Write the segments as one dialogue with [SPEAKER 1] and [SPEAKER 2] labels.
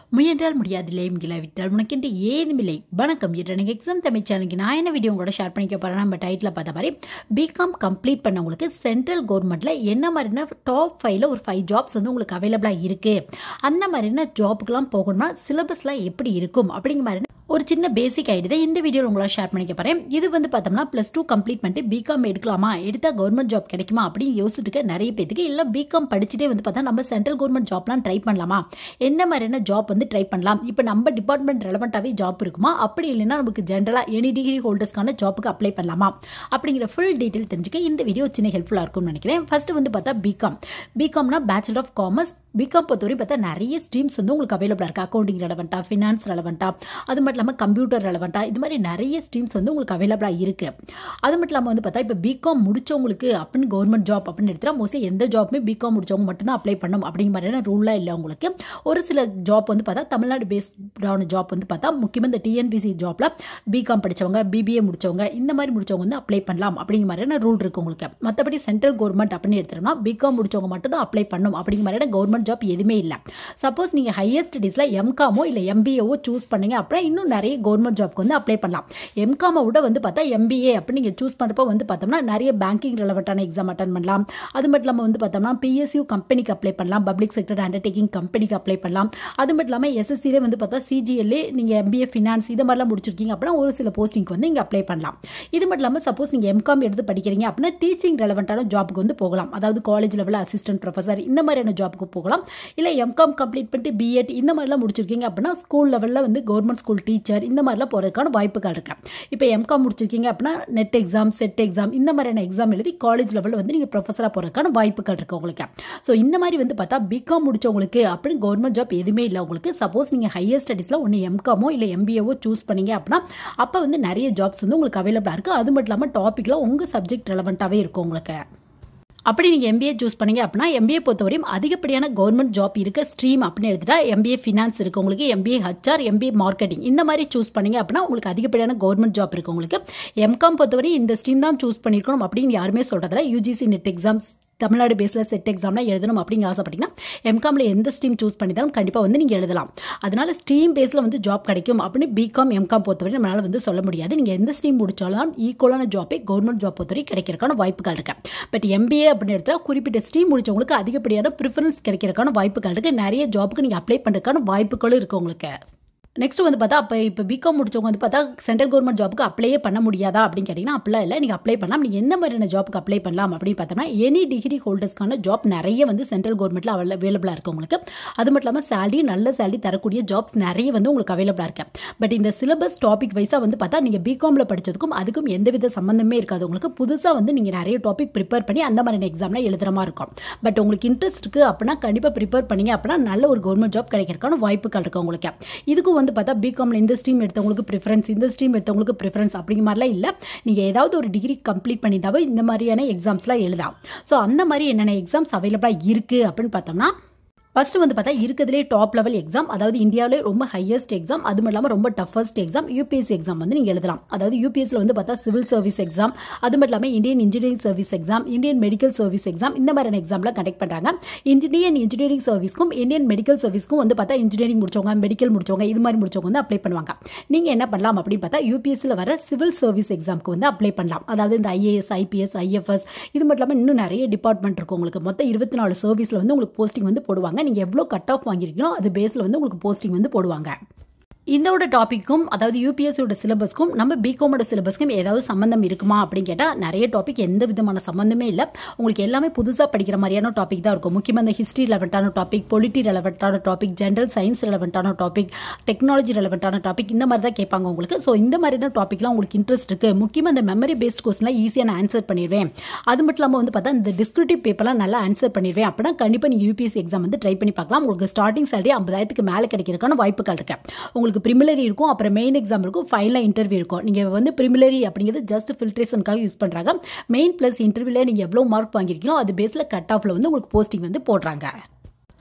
[SPEAKER 1] முயன்றால் முடியாதில்லை இல்லாவிட்டால் உனக்கென்று ஏதுமில்லை வணக்கம் இன்று எனக்கு எக்ஸாம் தமிழ் சேனலுக்கு நான் என்ன வீடியோ உங்களோட ஷேர் பண்ணிக்க போகிறேன் நம்ம டைட்டில் பார்த்த மாதிரி பிகாம் கம்ப்ளீட் பண்ணவங்களுக்கு சென்ட்ரல் கவர்மெண்ட்டில் என்ன மாதிரினா டாப் ஃபைவ்ல ஒரு ஃபைவ் ஜாப்ஸ் வந்து உங்களுக்கு அவைலபிளாக இருக்குது அந்த மாதிரினா ஜாப்புக்கெலாம் போகணும்னா சிலபஸ்லாம் எப்படி இருக்கும் அப்படிங்கிற மாதிரி ஒரு சின்ன பேசிக் ஐடி தான் இந்த வீடியோவில் உங்களோட ஷேர் பண்ணிக்க போகிறேன் இது வந்து பார்த்தோம்னா ப்ளஸ் டூ கம்ப்ளீட் பண்ணிட்டு பிகாம் எடுக்கலாமா எடுத்தால் கவர்மெண்ட் ஜாப் கிடைக்குமா அப்படின்னு யோசிச்சுட்டு இருக்க நிறைய பேத்துக்கு இல்லை பிகாம் படிச்சுட்டே வந்து பார்த்தா நம்ம சென்ட்ரல் கவர்மெண்ட் ஜாப்லாம் ட்ரை பண்ணலாமா எந்த மாதிரியான ஜாப் வந்து ட்ரை பண்ணலாம் இப்போ நம்ம டிபார்ட்மெண்ட் ரெலவெண்ட்டாகவே ஜாப் இருக்குமா அப்படி இல்லைன்னா நமக்கு ஜென்ரலாக எனி டிகிரி ஹோல்டர்ஸ்க்கான ஜாப்புக்கு அப்ளை பண்ணலாமா அப்படிங்கிற ஃபுல் டீட்டெயில் தெரிஞ்சுக்க இந்த வீடியோ சின்ன ஹெல்ப்ஃபுல்லாக இருக்கும்னு நினைக்கிறேன் ஃபர்ஸ்ட் வந்து பார்த்தா பிகாம் பிகாம்னா பேச்சுலர் ஆஃப் காமர்ஸ் பிகாம் பொறுத்தவரை பார்த்தா நிறைய ஸ்ட்ரீம்ஸ் வந்து உங்களுக்கு அவைலபிளாக இருக்குது அக்கௌண்டிங் ரெலவெண்ட்டாக ஃபினான்ஸ் ரெலவெண்ட்டாக அது மட்டும் இல்லாமல் கம்ப்யூட்டர் ரெலவெண்ட்டாக இது மாதிரி நிறைய ஸ்ட்ரீம்ஸ் வந்து உங்களுக்கு அவைலபிளாக இருக்குது அது மட்டும் இல்லாமல் வந்து பார்த்தா இப்போ பிகாம் முடிச்சவங்களுக்கு அப்படின்னு கவர்மெண்ட் ஜாப் அப்படின்னு எடுத்துட்டா மோஸ்ட்லி எந்த ஜாப்புமே பிகாம் முடிச்சவங்க மட்டும்தான் அப்ளை பண்ணணும் அப்படிங்கிற மாதிரியான ரூலாக இல்லை உங்களுக்கு ஒரு சில ஜாப் வந்து பார்த்தா தமிழ்நாடு பேஸ்டான ஜாப் வந்து பார்த்தா முக்கியமாக இந்த டிஎன்பிசி ஜாப்பில் பிகாம் படித்தவங்க பிபிஏ முடிச்சவங்க இந்த மாதிரி முடிச்சவங்க வந்து அப்ளை பண்ணலாம் அப்படிங்கிற மாதிரியான ரூல் இருக்குது உங்களுக்கு மற்றபடி சென்ட்ரல் கவர்மெண்ட் அப்படின்னு எடுத்துட்டோம்னா பிகாம் முடிச்சவங்க மட்டும் தான் அப்ளை பண்ணணும் அப்படிங்கிற மாதிரியான கவர்மெண்ட் ஜாப் எதுவுமே இல்லை சப்போஸ் நீங்கள் ஹையர் ஸ்டடீஸில் எம்காமோ இல்லை எம்பிஏவோ சூஸ் பண்ணீங்க அப்படின்னா இன்னும் நிறைய கவர்மெண்ட் ஜாப்க்கு வந்து அப்ளை பண்ணலாம் எம்காமை விட வந்து பார்த்தா எம்பிஏ அப்படின்னு நீங்கள் சூஸ் பண்ணுறப்போ வந்து பார்த்தோம்னா நிறைய பேங்கிங் ரெலவெண்ட்டான எக்ஸாம் அட்டன் பண்ணலாம் அது மட்டும் இல்லாமல் வந்து பார்த்தோம்னா பிஎஸ்யூ கம்பெனிக்கு அப்ளை பண்ணலாம் பப்ளிக் செக்டர் அண்டர்டேக்கிங் கம்பெனிக்கு அப்ளை பண்ணலாம் அது மட்டும் இல்லாமல் எஸ்எஸ்சிலே வந்து பார்த்தா சிஜிஎல்ஏ நீங்கள் எம்பிஏ ஃபினான்ஸ் இது மாதிரிலாம் முடிச்சிருக்கீங்க அப்படின்னா ஒரு சில போஸ்டிங்க்கு வந்து நீங்கள் அப்ளை பண்ணலாம் இது மட்டும் இல்லாமல் சப்போஸ் நீங்கள் எம்காம் எடுத்து படிக்கிறீங்க அப்படின்னா டீச்சிங் ரெலவெண்ட்டான ஜாப்புக்கு வந்து போகலாம் அதாவது காலேஜ் லெவலில் அசிஸ்டன்ட் ப்ரொஃபஸர் இந்த மாதிரியான ஜாப்புக்கு போகலாம் இல்லை எம்காம் கம்ப்ளீட் பண்ணிட்டு பிஎட் இந்த மாதிரிலாம் முடிச்சிருக்கீங்க அப்படின்னா ஸ்கூல் லெவலில் வந்து கவர்மெண்ட் ஸ்கூல் டீச்சர் இந்த மாதிரிலாம் போகிறதுக்கான வாய்ப்புகள் இருக்கு இப்போ எம்காம் முடிச்சிருக்கீங்க அப்படின்னா நெட் எக்ஸாம் செட் எக்ஸாம் இந்த மாதிரியான எக்ஸாம் எழுதி காலேஜ் லெவலில் வந்து நீங்கள் ப்ரொஃபஸராக போகிறதுக்கான வாய்ப்புகள் இருக்குது உங்களுக்கு ஸோ இந்த மாதிரி வந்து பார்த்தா பிகாம் முடிச்சவங்களுக்கு அப்படின்னு கவர்மெண்ட் ஜாப் எதுவுமே இல்லை உங்களுக்கு சப்போஸ் நீங்கள் ஹையர் ஸ்டடீஸில் ஒன்று எம்காமோ இல்லை எம்பிஏவோ சூஸ் பண்ணீங்க அப்படின்னா அப்போ வந்து நிறைய ஜாப்ஸ் வந்து உங்களுக்கு அவைலபிளாக இருக்குது அது மட்டும் இல்லாமல் டாப்பிக்கில் உங்கள் சப்ஜெக்ட் ரெலவெண்ட்டாகவே இருக்கும் உங்களுக்கு அப்படி நீங்கள் எம்பிஏ சூஸ் பண்ணீங்க அப்படின்னா எம்பிஏ பொறுத்தவரையும் அதிகப்படியான கவர்மெண்ட் ஜாப் இருக்க ஸ்ட்ரீம் அப்படின்னு எடுத்துட்டா எம்பிஏ ஃபினான்ஸ் இருக்குது உங்களுக்கு எம்பிஏ ஹச்ஆர் எம்பிஏ மார்க்கெட்டிங் இந்த மாதிரி சூஸ் பண்ணீங்க அப்படின்னா உங்களுக்கு அதிகப்படியான கவர்மெண்ட் ஜாப் இருக்குது உங்களுக்கு எம்காம் பொறுத்தவரை இந்த ஸ்ட்ரீம் தான் சூஸ் பண்ணியிருக்கணும் அப்படின்னு யாருமே சொல்கிறதில்ல யூஜிசி நெட் எக்ஸாம்ஸ் தமிழ்நாடு பேஸில் செட் எக்ஸாம்லாம் எழுதணும் அப்படிங்க ஆசைப்பட்டீங்கன்னா எம்காமில் எந்த ஸ்ட்ரீம் சூஸ் பண்ணிதாலும் கண்டிப்பாக வந்து நீங்கள் எழுதலாம் அதனால் ஸ்ட்ரீம் பேஸில் வந்து ஜாப் கிடைக்கும் அப்படின்னு பிகாம் எம்காம் பொறுத்தவரை நம்மளால் வந்து சொல்ல முடியாது நீங்கள் எந்த ஸ்ட்ரீம் முடிச்சாலும் ஈக்குவலான ஜாப்பே கவர்மெண்ட் ஜாப் பொறுத்தவரை கிடைக்கிறதுக்கான வாய்ப்புகள் இருக்கு பட் எம்பிஏ அப்படின்னு எடுத்தால் குறிப்பிட்ட ஸ்ட்ரீம் முடிச்சவங்களுக்கு அதிகப்படியான ப்ரிஃபரன்ஸ் கிடைக்கிறதுக்கான வாய்ப்புகள் இருக்குது நிறைய ஜாப்புக்கு நீங்கள் அப்ளை பண்ணுறதுக்கான வாய்ப்புகளும் இருக்குது உங்களுக்கு நெக்ஸ்ட் வந்து பார்த்தா அப்போ இப்போ பிகாம் முடிச்சவங்க வந்து பார்த்தா சென்ட்ரல் கவர்மெண்ட் ஜாப்புக்கு அப்ளையே பண்ண முடியாதா அப்படின்னு கேட்டிங்கன்னா அப்படிலாம் இல்லை நீங்கள் அப்ளை பண்ணலாம் நீங்கள் எந்த மாதிரியான ஜாப்புக்கு அப்ளை பண்ணலாம் அப்படின்னு பார்த்தோம்னா எனி டிகிரி ஹோல்டர்ஸ்க்கான ஜாப் நிறைய வந்து சென்ட்ரல் கவர்மெண்ட்டில் அவள் அவைலபிளாக இருக்குது உங்களுக்கு அது மட்டும் இல்லாமல் சேலரி நல்ல சேலரி தரக்கூடிய ஜாப்ஸ் நிறைய வந்து உங்களுக்கு அவைலபிளாக இருக்கு பட் இந்த சிலபஸ் டாபிக் வைஸாக வந்து பார்த்தா நீங்கள் பிகாமில் படித்ததுக்கும் அதுக்கும் எந்தவித சம்மந்தமே இருக்காது உங்களுக்கு புதுசாக வந்து நீங்கள் நிறைய டாபிக் ப்ரிப்பேர் பண்ணி அந்த மாதிரியான எக்ஸாம்லாம் எழுதுற மாதிரி இருக்கும் பட் உங்களுக்கு இன்ட்ரெஸ்ட் இருக்குது அப்படின்னா கண்டிப்பாக ப்ரிப்பேர் பண்ணீங்க அப்படின்னா நல்ல ஒரு கவர்மெண்ட் ஜாப் கிடைக்கிறதுக்கான வாய்ப்புகள் இருக்குது உங்களுக்கு இதுக்கும் வந்து பார்த்தா பிகாமில் இந்த ஸ்ட்ரீம் எடுத்தவங்களுக்கு ப்ரிஃபரன்ஸ் இந்த ஸ்ட்ரீம் எடுத்தவங்களுக்கு ப்ரிஃபரன்ஸ் அப்படிங்கிற மாதிரிலாம் இல்லை நீங்கள் ஏதாவது ஒரு டிகிரி கம்ப்ளீட் பண்ணியிருந்தாவே இந்த மாதிரியான எக்ஸாம்ஸ்லாம் எழுதலாம் ஸோ அந்த மாதிரி என்னென்ன எக்ஸாம்ஸ் அவைலபிளாக இருக்குது அப்படின்னு பார்த்தோம்னா ஃபர்ஸ்ட் வந்து பார்த்தா இருக்கிறதுலே டாப் லெவல் எக்ஸாம் அதாவது இந்தியாவிலே ரொம்ப ஹையஸ்ட் எக்ஸாம் அது மட்டும் இல்லாமல் ரொம்ப டஃபஸ்ட் எக்ஸாம் யூபிஎஸ்சி எக்ஸாம் வந்து நீங்கள் எழுதலாம் அதாவது யூபிஎஸ்சியில் வந்து பார்த்தா சிவில் சர்வீஸ் எக்ஸாம் அது மட்டும் இல்லாமல் Indian engineering service exam Indian medical service exam இந்த மாதிரியான எக்ஸாம்லாம் கண்டக்ட் பண்ணுறாங்க இந்தியன் இன்ஜினியரிங் சர்வீஸ்க்கும் இந்தியன் மெடிக்கல் சர்வீஸ்க்கும் வந்து பார்த்தா இன்ஜினியரிங் முடிச்சவங்க மெடிக்கல் முடிச்சவங்க இது மாதிரி முடிச்சவங்க வந்து அப்ளை பண்ணுவாங்க நீங்கள் என்ன பண்ணலாம் அப்படின்னு பார்த்தா யூபிஎஸ்சியில் வர சிவில் சர்வீஸ் எக்ஸாமுக்கு வந்து அப்ளை பண்ணலாம் அதாவது இந்த ஐஏஎஸ் ஐபிஎஸ் ஐஎஃப்எஸ் இது மட்டும் இல்லாமல் இன்னும் நிறைய டிபார்ட்மெண்ட் இருக்கும் உங்களுக்கு மொத்தம் இருபத்தி நாலு சர்வீஸில் வந்து உங்களுக்கு போஸ்டிங் வந்து போடுவாங்க நீங்கள் எவ்வளோ கட் ஆஃப் வாங்கியிருக்கீங்களோ அது பேஸில் வந்து உங்களுக்கு போஸ்டிங் வந்து போடுவாங்க இதோட டாப்பிக்கும் அதாவது யூபிஎஸ்சியோட சிலபஸ்க்கும் நம்ம பிகாமோட சிலபஸ்க்கும் ஏதாவது சம்மந்தம் இருக்குமா அப்படின்னு கேட்டால் நிறைய டாபிக் எந்த விதமான சம்மந்தமே இல்லை உங்களுக்கு எல்லாமே புதுசாக படிக்கிற மாதிரியான டாபிக் தான் இருக்கும் முக்கியமாக இந்த ஹிஸ்ட்ரி ரெலவெண்ட்டான டாபிக் பொலிட்டி ரெலவெண்ட்டான டாபிக் ஜென்ரல் சயின்ஸ் ரெலவெண்ட்டான டாபிக் டெக்னாலஜி ரெலவெண்ட்டான டாபிக் இந்த மாதிரி தான் கேட்பாங்க உங்களுக்கு ஸோ இந்த மாதிரியான டாப்பிக்லாம் உங்களுக்கு இன்ட்ரெஸ்ட் இருக்குது முக்கியமாக இந்த மெமரி பேஸ்ட் கொஸ்டின்லாம் ஈஸியாக நான் ஆன்சர் பண்ணிடுவேன் அது மட்டும் இல்லாமல் வந்து பார்த்தா இந்த டிஸ்கிரிப்டிவ் பேப்பர்லாம் நல்லா ஆன்சர் பண்ணிடுவேன் அப்படின்னா கண்டிப்பாக நீங்கள் யூபிஎஸ்சி எக்ஸாம் வந்து ட்ரை பண்ணி பார்க்கலாம் உங்களுக்கு ஸ்டார்டிங் சேலரி ஐம்பதாயிரத்துக்கு மேலே கிடைக்கிறதுக்கான வாய்ப்புகள் இருக்குது உங்களுக்கு உங்களுக்கு ப்ரிமிலரி இருக்கும் அப்புறம் மெயின் எக்ஸாம் இருக்கும் ஃபைனலாக இன்டர்வியூ இருக்கும் நீங்கள் வந்து ப்ரிமிலரி அப்படிங்கிறது ஜஸ்ட் ஃபில்ட்ரேஷனுக்காக யூஸ் பண்ணுறாங்க மெயின் ப்ளஸ் இன்டர்வியூவில் நீங்கள் எவ்வளோ மார்க் வாங்கியிருக்கீங்களோ அது பேஸில் கட் ஆஃபில் வந்து உங்களுக்கு போஸ்டிங் வந்து போடுறாங்க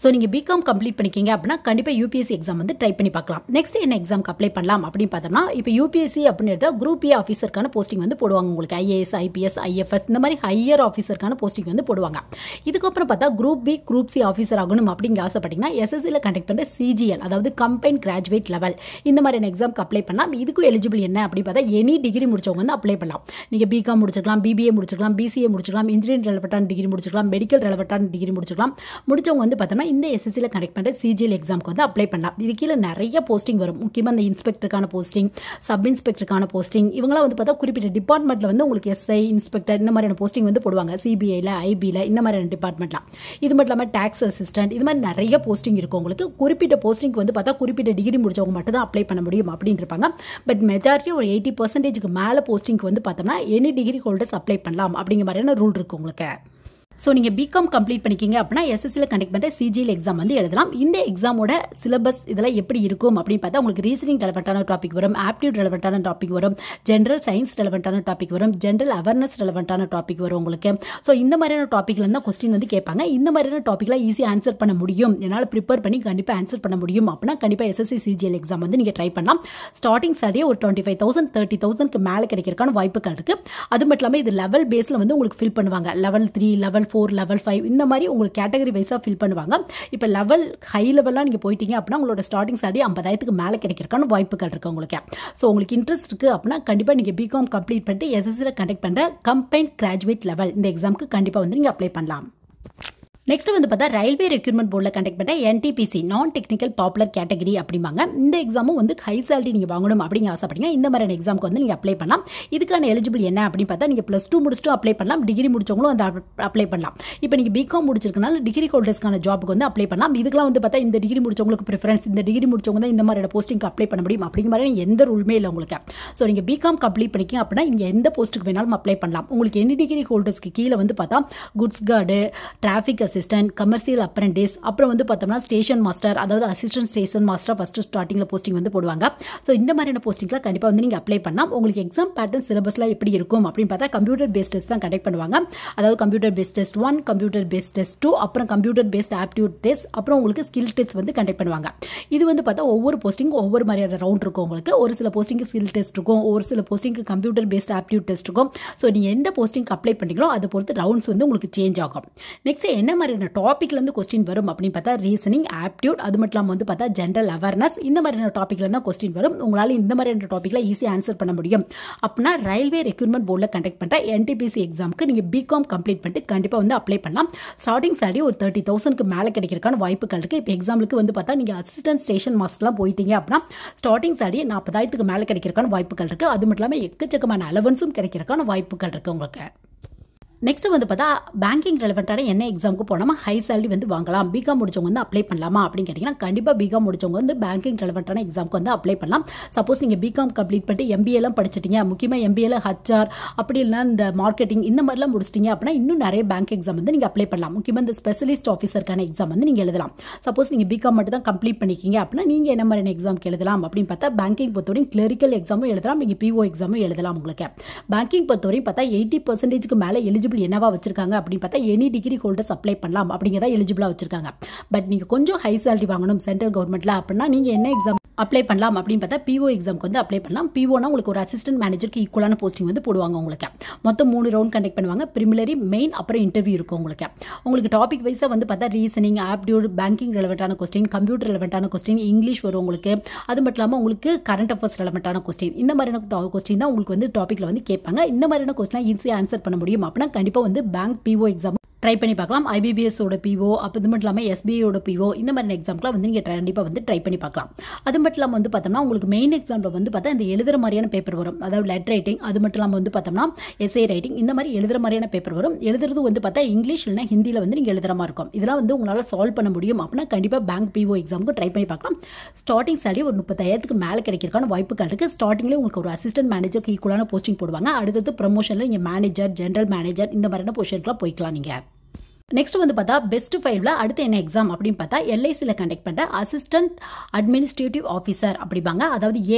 [SPEAKER 1] ஸோ நீங்கள் பிகாம் கம்ப்ளீட் பண்ணிக்கிங்க அப்படின்னா கண்டிப்பாக யூபிஎஸ்சி எக்ஸாம் வந்து ட்ரை பண்ணி பார்க்கலாம் நெக்ஸ்ட் என்ன எக்ஸாம்க்கு அப்ளை பண்ணலாம் அப்படின்னு பார்த்தோம்னா இப்போ யூபிஎஸ்சி அப்படின்னு எடுத்தால் குரூப் ஏ ஆஃபீஸருக்கான போஸ்டிங் வந்து போடுவாங்க உங்களுக்கு ஐஏஎஸ் ஐபிஎஸ் ஐஎஃப்எஸ் இந்த மாதிரி ஹையர் ஆஃபீஸருக்கான போஸ்டிங் வந்து போடுவாங்க இதுக்கப்புறம் பார்த்தா group B group C officer ஆகணும் அப்படிங்கிற ஆசைப்பட்டீங்கன்னா எஸ்எஸ்சியில் கண்டக்ட் பண்ணுற சிஜிஎல் அதாவது கம்பைன் கிராஜுவேட் லெவல் இந்த மாதிரியான எக்ஸாம்க்கு அப்ளை பண்ணலாம் இதுக்கும் எலிஜிபிள் என்ன அப்படின்னு பார்த்தா எனி டிகிரி முடிச்சவங்க வந்து அப்ளை பண்ணலாம் நீங்கள் பிகாம் முடிச்சிருக்கலாம் பிபிஏ முடிச்சிருக்கலாம் பிசிஏ முடிச்சிருக்கலாம் இன்ஜினியரிங் ரெலவெட்டான டிகிரி முடிச்சிருக்கலாம் மெடிக்கல் ரெலவெட்டான டிகிரி முடிச்சிருக்கலாம் முடிச்சவங்க வந்து பார்த்தோம்னா இந்த எஸ்எஸ்சியில் கண்டக்ட் பண்ணுற சிஜிஎல் எக்ஸாம்க்கு வந்து அப்ளை பண்ணலாம் இது கீழே நிறைய போஸ்டிங் வரும் முக்கியமாக இந்த இன்ஸ்பெக்டருக்கான போஸ்டிங் சப் இன்ஸ்பெக்டருக்கான போஸ்டிங் இவங்களாம் வந்து பார்த்தா குறிப்பிட்ட டிபார்ட்மெண்ட்டில் வந்து உங்களுக்கு எஸ்ஐ இன்ஸ்பெக்டர் இந்த மாதிரியான போஸ்டிங் வந்து போடுவாங்க சிபிஐயில் ஐபியில் இந்த மாதிரியான டிபார்ட்மெண்ட்லாம் இது மட்டும் இல்லாமல் டேக்ஸ் அசிஸ்டன்ட் இது மாதிரி நிறைய போஸ்டிங் இருக்கும் உங்களுக்கு குறிப்பிட்ட போஸ்டிங் வந்து பார்த்தா குறிப்பிட்ட டிகிரி முடிச்சவங்க மட்டும் தான் அப்ளை பண்ண முடியும் அப்படின்னு இருப்பாங்க பட் மெஜாரிட்டி ஒரு எயிட்டி பர்சன்டேஜ்க்கு மேலே போஸ்டிங்க்கு வந்து பார்த்தோம்னா எனி டிகிரி ஹோல்டர்ஸ் அப்ளை பண்ணலாம் அப்படிங்கிற மாதிரியான ரூல் இருக்குது உங்களுக்கு ஸோ நீங்கள் பிகாம் கம்ப்ளீட் பண்ணிக்கிங்க அப்படின்னா எஸ்எஸ்சியில் கண்டக்ட் பண்ணுற சிஜிஎல் எக்ஸாம் வந்து எழுதலாம் இந்த எக்ஸாமோட சிலபஸ் இதெல்லாம் எப்படி இருக்கும் அப்படின்னு பார்த்தா உங்களுக்கு ரீசனிங் ரெலவெண்ட்டான டாபிக் வரும் ஆப்டியூட் ரெலவெண்ட்டான டாபிக் வரும் ஜென்ரல் சயின்ஸ் ரெலவெண்ட்டான டாபிக் வரும் ஜென்ரல் அவேர்னஸ் ரெலவெண்ட்டான டாபிக் வரும் உங்களுக்கு ஸோ இந்த மாதிரியான டாப்பிக்ல தான் கொஸ்டின் வந்து கேட்பாங்க இந்த மாதிரியான டாப்பிக்லாம் ஈஸியாக ஆன்சர் பண்ண முடியும் என்னால் ப்ரிப்பேர் பண்ணி கண்டிப்பாக ஆன்சர் பண்ண முடியும் அப்படின்னா கண்டிப்பாக எஸ்எஸ்சி சிஜிஎல் எக்ஸாம் வந்து நீங்கள் ட்ரை பண்ணலாம் ஸ்டார்டிங் சாலரியே ஒரு டுவெண்ட்டி ஃபைவ் தௌசண்ட் தேர்ட்டி தௌசண்ட்க்கு மேலே கிடைக்கிறக்கான வாய்ப்புகள் இருக்குது அது மட்டும் இல்லாமல் இது லெவல் பேஸில் வந்து உங்களுக்கு ஃபில் பண்ணுவாங்க level three level four level five இந்த மாதிரி உங்களுக்கு கேட்டகரி வைஸாக ஃபில் பண்ணுவாங்க இப்போ லெவல் ஹை லெவலாக நீங்கள் போயிட்டீங்க அப்படின்னா உங்களோட ஸ்டார்டிங் சாலரி ஐம்பதாயிரத்துக்கு மேலே கிடைக்கிறக்கான வாய்ப்புகள் இருக்குது உங்களுக்கு ஸோ உங்களுக்கு இன்ட்ரெஸ்ட் இருக்குது அப்படின்னா கண்டிப்பாக நீங்கள் பிகாம் கம்ப்ளீட் பண்ணிட்டு எஸ்எஸ்சியில் கண்டக்ட் பண்ணுற கம்பைன் கிராஜுவேட் லெவல் இந்த எக்ஸாமுக்கு கண்டிப்பாக வந்து நீங்கள் அப்ளை பண்ணலாம் நெக்ஸ்ட் வந்து பார்த்தா ரயில்வே ரெக்யூர்மெண்ட் போர்டில் கண்டக்ட் பண்ண NTPC non technical popular category அப்படிம்பாங்க இந்த எக்ஸாமும் வந்து ஹை சேலரி நீங்கள் வாங்கணும் அப்படிங்க ஆசைப்பட்டீங்க இந்த மாதிரியான எக்ஸாமுக்கு வந்து நீங்கள் அப்ளை பண்ணலாம் இதுக்கான எலிஜிபிள் என்ன அப்படின்னு பார்த்தா நீங்கள் ப்ளஸ் டூ முடிச்சுட்டு அப்ளை பண்ணலாம் டிகிரி முடிச்சவங்களும் வந்து அப்ளை பண்ணலாம் இப்போ நீங்கள் பிகாம் முடிச்சிருக்கனால டிகிரி ஹோல்டர்ஸ்க்கான ஜாபுக்கு வந்து அப்ளை பண்ணலாம் இதுக்கெல்லாம் வந்து பார்த்தா இந்த டிகிரி முடிச்சவங்களுக்கு ப்ரிஃபரன்ஸ் இந்த டிகிரி முடிச்சவங்க தான் இந்த மாதிரியான போஸ்டிங்க்கு அப்ளை பண்ண முடியும் அப்படிங்கிற மாதிரி எந்த ரூல்மே இல்லை உங்களுக்கு ஸோ நீங்கள் பிகாம் கம்ப்ளீட் பண்ணிக்கிங்க அப்படின்னா நீங்கள் எந்த போஸ்ட்டுக்கு வேணாலும் அப்ளை பண்ணலாம் உங்களுக்கு எந்த டிகிரி ஹோல்டர்ஸ்க்கு கீழே வந்து பார்த்தா goods guard traffic assistant commercial apprentice அப்புறம் வந்து பார்த்தோம்னா ஸ்டேஷன் மாஸ்டர் அதாவது அசிஸ்டன்ட் ஸ்டேஷன் மாஸ்டர் ஃபஸ்ட்டு ஸ்டார்டிங்கில் போஸ்டிங் வந்து போடுவாங்க ஸோ இந்த மாதிரியான போஸ்டிங்லாம் கண்டிப்பாக வந்து நீங்கள் அப்ளை பண்ணலாம் உங்களுக்கு எக்ஸாம் பேட்டர்ன் சிலபஸ்லாம் எப்படி இருக்கும் அப்படின்னு பார்த்தா கம்ப்யூட்டர் பேஸ்ட் டெஸ்ட் தான் கண்டக்ட் பண்ணுவாங்க அதாவது computer based test one computer based test two அப்புறம் கம்ப்யூட்டர் பேஸ்ட் ஆப்டியூட் டெஸ்ட் அப்புறம் உங்களுக்கு ஸ்கில் டெஸ்ட் வந்து கண்டக்ட் பண்ணுவாங்க இது வந்து பார்த்தா ஒவ்வொரு போஸ்டிங்கும் ஒவ்வொரு மாதிரியான ரவுண்ட் இருக்கும் உங்களுக்கு ஒரு சில போஸ்டிங்க்கு ஸ்கில் டெஸ்ட் இருக்கும் ஒரு சில போஸ்டிங்க்கு கம்ப்யூட்டர் பேஸ்ட் ஆப்டியூட் டெஸ்ட் இருக்கும் ஸோ நீங்கள் எந்த போஸ்டிங்க்கு அப்ளை பண்ணுறீங்களோ அதை பொறுத்து ரவுண்ட்ஸ் வந்து உங்களுக்கு சேஞ்ச் ஆகும் நெக்ஸ்ட் என்ன மாதிரியான டாப்பிக்ல இருந்து கொஸ்டின் வரும் அப்படின்னு பார்த்தா ரீசனிங் ஆப்டியூட் அது மட்டும் இல்லாமல் வந்து பார்த்தா ஜென்ரல் அவேர்னஸ் இந்த மாதிரியான டாப்பிக்ல தான் கொஸ்டின் வரும் உங்களால் இந்த மாதிரியான டாப்பிக்ல ஈஸியாக ஆன்சர் பண்ண முடியும் அப்படின்னா ரயில்வே ரெக்ரூட்மெண்ட் போர்டில் கண்டக்ட் பண்ணுற என்டிபிசி எக்ஸாமுக்கு நீங்கள் பிகாம் கம்ப்ளீட் பண்ணிட்டு கண்டிப்பாக வந்து அப்ளை பண்ணலாம் ஸ்டார்டிங் சேலரி ஒரு தேர்ட்டி தௌசண்ட்க்கு மேலே கிடைக்கிறக்கான வாய்ப்புகள் இருக்குது இப்போ எக்ஸாம்பிளுக்கு வந்து பார்த்தா நீங்கள் அசிஸ்டன்ட் ஸ்டேஷன் மாஸ்டர்லாம் போயிட்டீங்க அப்படின்னா ஸ்டார்டிங் சேலரி நாற்பதாயிரத்துக்கு மேலே கிடைக்கிறக்கான வாய்ப்புகள் இருக்குது அது மட்டும் இல்லாமல் எக்கச்சக்கமான அலவன்ஸும் கிடைக்கிறக்கான வாய்ப்புகள் இருக்குது உங்களுக்கு நெக்ஸ்ட் வந்து பார்த்தா பேங்கிங் ரெலவெண்ட்டான என்ன எக்ஸாமுக்கு போனோமா ஹை சேலரி வந்து வாங்கலாம் பிகாம் முடிச்சவங்க வந்து அப்ளை பண்ணலாமா அப்படின்னு கேட்டிங்கன்னா கண்டிப்பாக பிகாம் முடிச்சவங்க வந்து பேங்கிங் ரெலவெண்ட்டான எக்ஸாமுக்கு வந்து அப்ளை பண்ணலாம் சப்போஸ் நீங்கள் பிகாம் கம்ப்ளீட் பண்ணிட்டு எம்பிஏலாம் படிச்சிட்டீங்க முக்கியமாக எம்பிஏல ஹச்ஆர் அப்படி இல்லைனா இந்த மார்க்கெட்டிங் இந்த மாதிரிலாம் முடிச்சிட்டிங்க அப்படின்னா இன்னும் நிறைய பேங்க் எக்ஸாம் வந்து நீங்கள் அப்ளை பண்ணலாம் முக்கியமாக இந்த ஸ்பெஷலிஸ்ட் ஆஃபீஸருக்கான எக்ஸாம் வந்து நீங்கள் எழுதலாம் சப்போஸ் நீங்கள் பிகாம் மட்டும் தான் கம்ப்ளீட் பண்ணிக்கிங்க அப்படின்னா நீங்கள் என்ன மாதிரியான எக்ஸாம்க்கு எழுதலாம் அப்படின்னு பார்த்தா பேங்கிங் பொறுத்தவரைக்கும் கிளரிக்கல் எக்ஸாமும் எழுதலாம் நீங்கள் பிஓ எக்ஸாமும் எழுதலாம் உங்களுக்கு பேங்கிங் பொறுத்தவரையும் பார்த்தா எயிட்டி பர்சன்டேஜ்க்கு மேலே எலிஜிபிள் என்னவா வச்சிருக்காங்க அப்படின்னு பார்த்தா எனி டிகிரி ஹோல்டர்ஸ் அப்ளை பண்ணலாம் அப்படிங்கிறதா எலிஜிபிளாக வச்சிருக்காங்க பட் நீங்கள் கொஞ்சம் ஹை சேலரி வாங்கணும் சென்ட்ரல் கவர்மெண்ட்ல அப்படின்னா நீங்கள் என்ன எக்ஸாம் அப்ளை பண்ணலாம் அப்படின்னு பார்த்தா பிஓ எக்ஸாமுக்கு வந்து அப்ளை பண்ணலாம் பிஓனா உங்களுக்கு ஒரு அசிஸ்டன்ட் மேனேஜருக்கு ஈக்குவலான போஸ்டிங் வந்து போடுவாங்க உங்களுக்கு மொத்தம் மூணு ரவுண்ட் கண்டக்ட் பண்ணுவாங்க ப்ரிமிலரி மெயின் அப்புறம் இன்டர்வியூ இருக்கும் உங்களுக்கு உங்களுக்கு டாபிக் வைஸாக வந்து பார்த்தா ரீசனிங் ஆப்டியூட் பேங்கிங் ரெலவெண்ட்டான கொஸ்டின் கம்ப்யூட்டர் ரெலவெண்ட்டான கொஸ்டின் இங்கிலீஷ் வரும் உங்களுக்கு அது மட்டும் இல்லாமல் உங்களுக்கு கரண்ட் அஃபேர்ஸ் ரெலவெண்ட்டான கொஸ்டின் இந்த மாதிரியான கொஸ்டின் தான் உங்களுக்கு வந்து டாப்பிக்கில் வந்து கேட்பாங்க இந்த மாதிரியான கொஸ்டின் ஈஸியாக ஆன்சர் பண்ண முடியும் அப்படின்னா கண்டிப்பாக வந்து பேங்க் பிஓ எக்ஸாம் ட்ரை பண்ணி பார்க்கலாம் ஐபிபிஎஸோட பிஓ அப்போ இது மட்டும் இல்லாமல் எஸ்பிஐயோட பிஓ இந்த மாதிரி எக்ஸாம்க்குலாம் வந்து நீங்கள் கண்டிப்பாக வந்து ட்ரை பண்ணி பார்க்கலாம் அது மட்டும் இல்லாமல் வந்து பார்த்தோம்னா உங்களுக்கு மெயின் எக்ஸாமில் வந்து பார்த்தா இந்த எழுதுற மாதிரியான பேப்பர் வரும் அதாவது லெட் ரைட்டிங் அது மட்டும் இல்லாமல் வந்து பார்த்தோம்னா எஸ்ஏ ரைட்டிங் இந்த மாதிரி எழுதுற மாதிரியான பேப்பர் வரும் எழுதுறது வந்து பார்த்தா இங்கிலீஷ் இல்லைனா ஹிந்தியில் வந்து நீங்கள் எழுதுற மாதிரி இருக்கும் இதெல்லாம் வந்து உங்களால் சால்வ் பண்ண முடியும் அப்படின்னா கண்டிப்பாக பேங்க் பிஓ எக்ஸாமுக்கு ட்ரை பண்ணி பார்க்கலாம் ஸ்டார்டிங் சேலரி ஒரு முப்பத்தாயிரத்துக்கு மேலே கிடைக்கிறக்கான வாய்ப்புகள் இருக்குது ஸ்டார்டிங்லேயே உங்களுக்கு ஒரு அசிஸ்டன்ட் மேனேஜருக்கு ஈக்குவலான போஸ்டிங் போடுவாங்க அடுத்தது ப்ரமோஷனில் நீங்கள் மேனேஜர் ஜென்ரல் மேனேஜர் இந்த மாதிரியான பொசிஷனுக்குலாம் போய்க்கலாம் நீங்கள் நெக்ஸ்ட் வந்து பார்த்தா பெஸ்ட் ஃபைவ்ல அடுத்து என்ன எக்ஸாம் அப்படின்னு பார்த்தா எல்ஐசியில் கண்டக்ட் பண்ணுற அசிஸ்டன்ட் அட்மினிஸ்ட்ரேட்டிவ் ஆஃபீஸர் அப்படிப்பாங்க அதாவது ஏஏ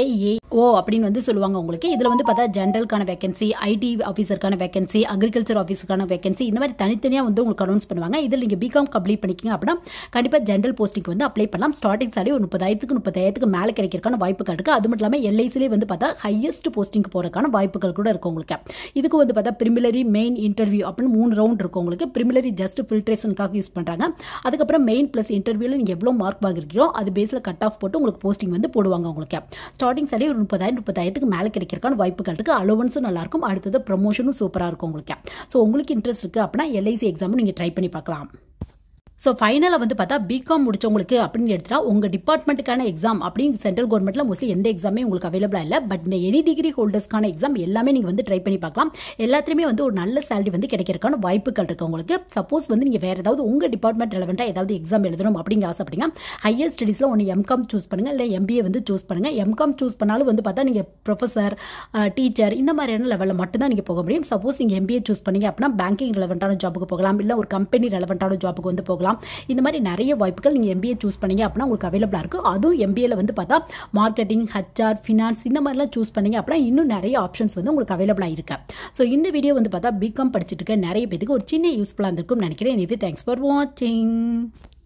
[SPEAKER 1] ஓ அப்படின்னு வந்து சொல்லுவாங்க உங்களுக்கு இதில் வந்து பார்த்தா ஜென்ரலுக்கான வேகன்சி ஐடி ஆஃபீஸருக்கான வேகன்சி அக்ரிகல்ச்சர் ஆஃபீஸருக்கான வேகன்சி இந்த மாதிரி தனித்தனியாக வந்து உங்களுக்கு அனௌன்ஸ் பண்ணுவாங்க இதில் நீங்கள் பிகாம் கம்ப்ளீட் பண்ணிக்கிங்க அப்படின்னா கண்டிப்பாக ஜென்ரல் போஸ்டிங் வந்து அப்ளை பண்ணலாம் ஸ்டார்டிங் சாலரி ஒரு முப்பதாயிரத்துக்கு முப்பதாயிரத்துக்கு மேலே கிடைக்கிறதுக்கான வாய்ப்புகள் இருக்குது அது மட்டும் இல்லாமல் எல்ஐசிலே வந்து பார்த்தா ஹையஸ்ட் போஸ்டிங்க்கு போகிறதுக்கான வாய்ப்புகள் கூட இருக்கும் உங்களுக்கு இதுக்கு வந்து பார்த்தா ப்ரிமிலரி மெயின் இன்டர்வியூ அப்படின்னு மூணு ரவுண்ட் இருக்கும் உங்களுக்கு ப்ரிமிலரி ஜஸ்ட் ஃபில்ட்ரேஷனுக்காக யூஸ் பண்ணுறாங்க அதுக்கப்புறம் மெயின் ப்ளஸ் இன்டர்வியூவில் நீங்கள் எவ்வளோ மார்க் வாங்கிருக்கீங்களோ அது பேஸில் கட் ஆஃப் போட்டு உங்களுக்கு போஸ்டிங் வந்து போடுவாங்க உங்களுக்கு ஸ்டார்டிங் சாலரி ஒரு முப்பதாயிரம் முப்பதாயிரத்துக்கு மேலே கிடைக்கிறதுக்கான வாய்ப்புகள் இருக்குது அலோவன்ஸும் நல்லாயிருக்கும் அடுத்தது ப்ரமோஷனும் சூப்பராக இருக்கும் உங்களுக்கு ஸோ உங்களுக்கு இன்ட்ரெஸ்ட் இருக்குது அப்படின்னா எல்ஐசி எக்ஸாமும் நீங்கள் ட்ரை பண்ணி பார்க்கலாம் ஸோ ஃபைனலாக வந்து பார்த்தா பிகாம் முடிச்சவங்களுக்கு அப்படின்னு எடுத்துட்டா உங்கள் டிபார்ட்மெண்ட்டுக்கான எக்ஸாம் அப்படின்னு சென்ட்ரல் கவர்மெண்ட்டில் மோஸ்ட்லி எந்த எக்ஸாமே உங்களுக்கு அவைலபிளாக இல்லை பட் இந்த எனி டிகிரி ஹோல்டர்ஸ்க்கான எக்ஸாம் எல்லாமே நீங்கள் வந்து ட்ரை பண்ணி பார்க்கலாம் எல்லாத்துலேயுமே வந்து ஒரு நல்ல சேலரி வந்து கிடைக்கிறதுக்கான வாய்ப்புகள் இருக்குது உங்களுக்கு சப்போஸ் வந்து நீங்கள் வேறு ஏதாவது உங்கள் டிபார்ட்மெண்ட் ரெலவெண்ட்டாக ஏதாவது எக்ஸாம் எழுதணும் அப்படிங்க ஆசைப்பட்டீங்க ஹையர் ஸ்டடீஸில் ஒன்று எம்காம் சூஸ் பண்ணுங்கள் இல்லை எம்பிஏ வந்து சூஸ் பண்ணுங்கள் எம்காம் சூஸ் பண்ணாலும் வந்து பார்த்தா நீங்கள் ப்ரொஃபஸர் டீச்சர் இந்த மாதிரியான லெவலில் மட்டும்தான் நீங்கள் போக முடியும் சப்போஸ் நீங்கள் எம்பிஏ சூஸ் பண்ணீங்க அப்படின்னா பேங்கிங் ரெலவெண்ட்டான ஜாபுக்கு போகலாம் இல்லை ஒரு கம்பெனி ரெலவெண்ட்டான ஜாபுக்கு வந்து போகலாம் இந்த மாதிரி நிறைய வாய்ப்புகள் நீங்கள் எம்பிஏ சூஸ் பண்ணீங்க அப்படின்னா உங்களுக்கு அவைலபிளாக இருக்கும் அதுவும் எம்பிஏல வந்து பார்த்தா மார்க்கெட்டிங் ஹச்ஆர் ஃபினான்ஸ் இந்த மாதிரிலாம் சூஸ் பண்ணீங்க அப்படின்னா இன்னும் நிறைய ஆப்ஷன்ஸ் வந்து உங்களுக்கு அவைலபிளாக இருக்கு ஸோ இந்த வீடியோ வந்து பார்த்தா பிகாம் படிச்சுட்டு இருக்க நிறைய பேருக்கு ஒரு சின்ன யூஸ்ஃபுல்லாக இருந்திருக்கும் நினைக்கிறேன் எனவே தேங்க்ஸ் ஃபார் வாட்சிங்